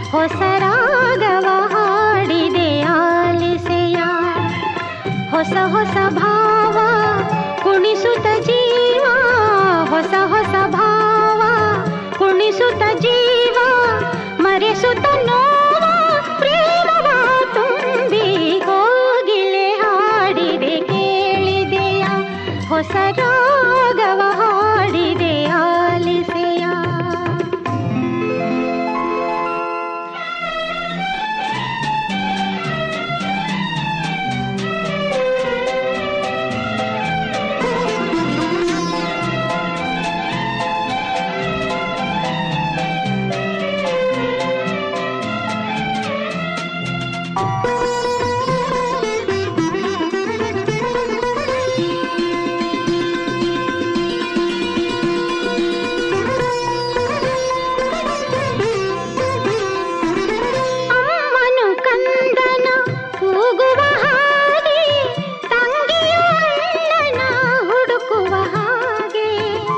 ಹೊಸ ರಾಗವ ಹಾಡಿದೆ ಆಲಿಸೆಯ ಹೊಸ ಹೊಸ ಭಾವ ಕುಣಿಸುತ್ತ ಜೀವ ಹೊಸ ಹೊಸ ಭಾವ ಕುಣಿಸುತ್ತ ಜೀವ ಮರೆಸುತ್ತ ನೋವ ಪ್ರೇಮವ ತುಂಬಿ ಹೋಗಿಲೆ ಹಾಡಿದೆ ಕೇಳಿದೆಯ ಹೊಸ ರಾಗವ ಹಾಡಿದೆ ಆಲಿಸೆಯ ಅಮ್ಮನು ಕಂದನ ಕೂಗುವ ಹಾಗೆ ತಂಗಿಯು ಅಣ್ಣನ ಹುಡುಕುವ ಹಾಗೆ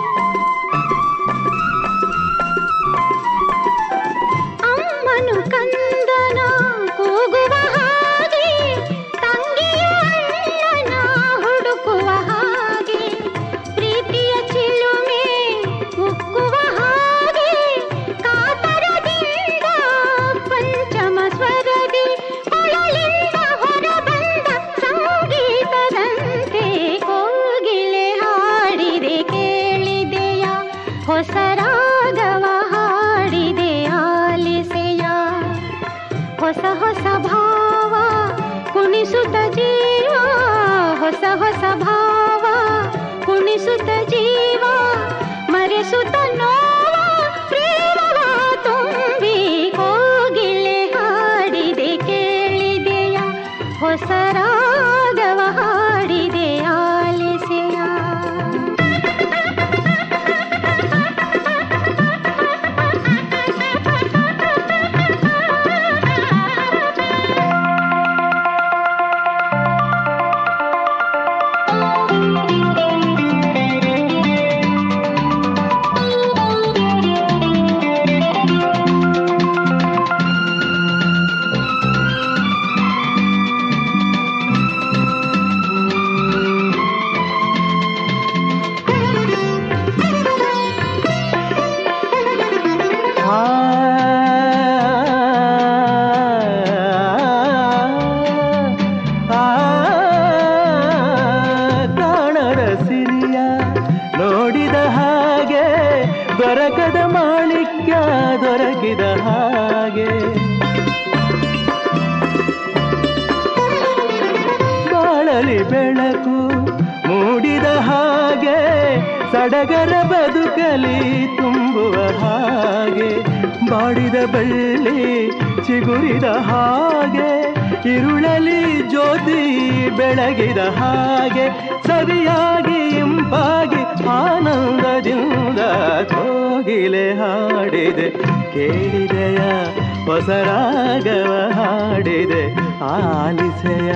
ಅಮ್ಮನು ಕಂದನ ಕೂಗುವ ಹಾಗೆ ತಂಗಿಯು ಅಣ್ಣನ ಹುಡುಕುವ ಹಾಗೆ ಪ್ರೀತಿಯ ಚಿಲುಮೆ ಉಕ್ಕುವ ಹಾಗೆ ಕಾತರದಿಂದ ಪಂಚಮ ಸ್ವರದಿ ಕೊಳಲಿಂದ ಹೊರಬಂದ ಸಂಗೀತದಂತೆ ಕೋಗಿಲೆ ಹಾಡಿದೆ ಕೇಳಿದೆಯ ಹೊಸ ರಾಗವ ಹಾಡಿದೆ ಆಲಿಸೆಯ ಹೊಸ ಹೊಸ ಭಾವ ಕುಣಿಸುತ್ತ ಜೀವ ಹೊಸ ಹೊಸ ಭಾವ ಕುಣಿಸುತ್ತ ಜೀವ ಮರೆಸುತ್ತ ನೋವ ಪ್ರೇಮವ ತುಂಬಿ ಕೋಗಿಲೆ ಹಾಡಿದೆ ಕೇಳಿದೆಯ ಹೊಸ ರಾಗವ ಹಾಡಿದೆ ಆಲಿಸೆಯ ಆ, ಆ, ಕಾಣದ ಸಿರಿಯ ನೋಡಿದ ಹಾಗೆ ದೊರಕದ ಮಾಣಿಕ್ಯ ದೊರಕಿದ ಹಾಗೆ ಬಾಳಲಿ ಬೆಳಕು ಮೂಡಿದ ಹಾಗೆ ಸಡಗರ ಬದುಕಲಿ ತುಂಬುವ ಹಾಗೆ ಬಾಡಿದ ಬೆಳ್ಳಿ ಚಿಗುರಿದ ಹಾಗೆ ಇರುಳಲಿ ಜ್ಯೋತಿ ಬೆಳಗಿದ ಹಾಗೆ ಸರಿಯಾಗಿ ಇಂಪಾಗಿ ಆನಂದದಿಂದ ಕೋಗಿಲೆ ಹಾಡಿದೆ ಕೇಳಿದೆಯ ಹೊಸ ರಾಗವ ಹಾಡಿದೆ ಆಲಿಸೆಯ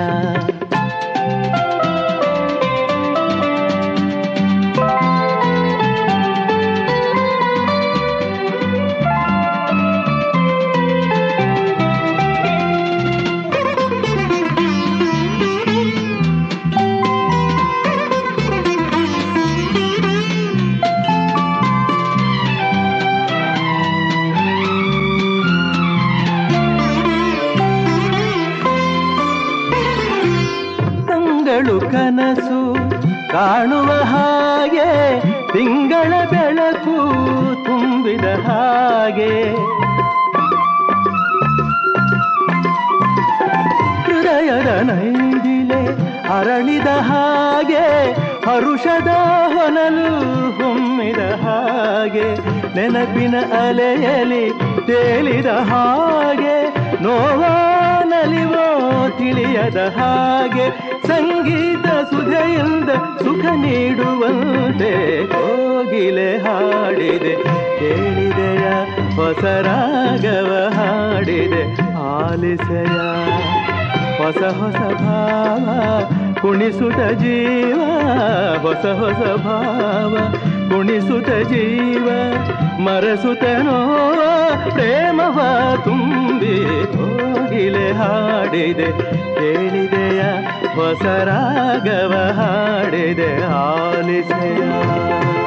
ತಂಗಳು ಕನಸು ಕಾಣುವ ಹಾಗೆ ತಿಂಗಳ ಬೆಳಕು ತುಂಬಿದ ಹಾಗೆ ಹೃದಯದ ನೈದಿಲೆ ಅರಳಿದ ಹಾಗೆ ಹರುಷದ ಹೊನಲು ಹೊಮ್ಮಿದ ಹಾಗೆ ನೆನಪಿನ ಅಲೆಯಲಿ ತೇಲಿದ ಹಾಗೆ ನೋವಾ ನಲಿವೋ ತಿಳಿಯದ ಹಾಗೆ ಸಂಗೀತ ಸುಧೆಯಿಂದ ಸುಖ ನೀಡುವಂತೆ ಕೋಗಿಲೆ ಹಾಡಿದೆ ಕೇಳಿದೆಯ ಹೊಸ ರಾಗವ ಹಾಡಿದೆ ಆಲಿಸೆಯ ಹೊಸ ಹೊಸ ಭಾವ ಕುಣಿಸುತ್ತ ಜೀವ ಹೊಸ ಹೊಸ ಭಾವ ಕುಣಿಸುತ್ತ ಜೀವ ಮರಸುತ್ತ ನೋವ ಪ್ರೇಮವ ತುಂಬಿ ಕೋಗಿಲೆ ಹಾಡಿದೆ ಕೇಳಿದೆಯ ಹೊಸ ರಾಗವ ಹಾಡಿದೆ ಆಲಿಸೆಯ